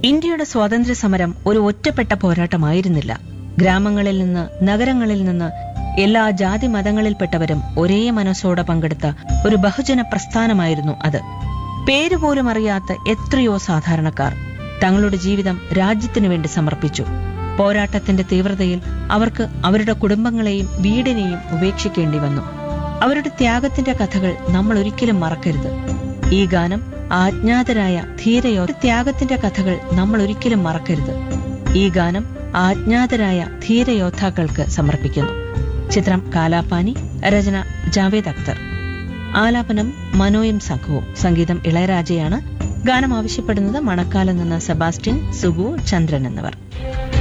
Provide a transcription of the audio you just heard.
ഇന്ത്യയുടെ സ്വാതന്ത്ര്യ സമരം ഒരു ഒറ്റപ്പെട്ട പോരാട്ടമായിരുന്നില്ല ഗ്രാമങ്ങളിൽ നിന്ന് നഗരങ്ങളിൽ നിന്ന് എല്ലാ ജാതി മതങ്ങളിൽപ്പെട്ടവരും ഒരേ മനസ്സോടെ പങ്കെടുത്ത ഒരു ബഹുജന പ്രസ്ഥാനമായിരുന്നു അത് പേരുപോലും അറിയാത്ത എത്രയോ സാധാരണക്കാർ തങ്ങളുടെ ജീവിതം രാജ്യത്തിനു വേണ്ടി സമർപ്പിച്ചു പോരാട്ടത്തിന്റെ തീവ്രതയിൽ അവർക്ക് അവരുടെ കുടുംബങ്ങളെയും വീടിനെയും ഉപേക്ഷിക്കേണ്ടി വന്നു അവരുടെ ത്യാഗത്തിന്റെ കഥകൾ നമ്മൾ ഒരിക്കലും മറക്കരുത് ഈ ഗാനം ആജ്ഞാതരായ ധീരയോ ത്യാഗത്തിന്റെ കഥകൾ നമ്മൾ ഒരിക്കലും മറക്കരുത് ഈ ഗാനം ആജ്ഞാതരായ ധീരയോദ്ധാക്കൾക്ക് സമർപ്പിക്കുന്നു ചിത്രം കാലാപാനി രചന ജാവേദ് അക്തർ ആലാപനം മനോയും സംഘവും സംഗീതം ഇളയരാജയാണ് ഗാനം ആവശ്യപ്പെടുന്നത് മണക്കാലം നിന്ന് സെബാസ്റ്റ്യൻ സുഗു ചന്ദ്രൻ എന്നിവർ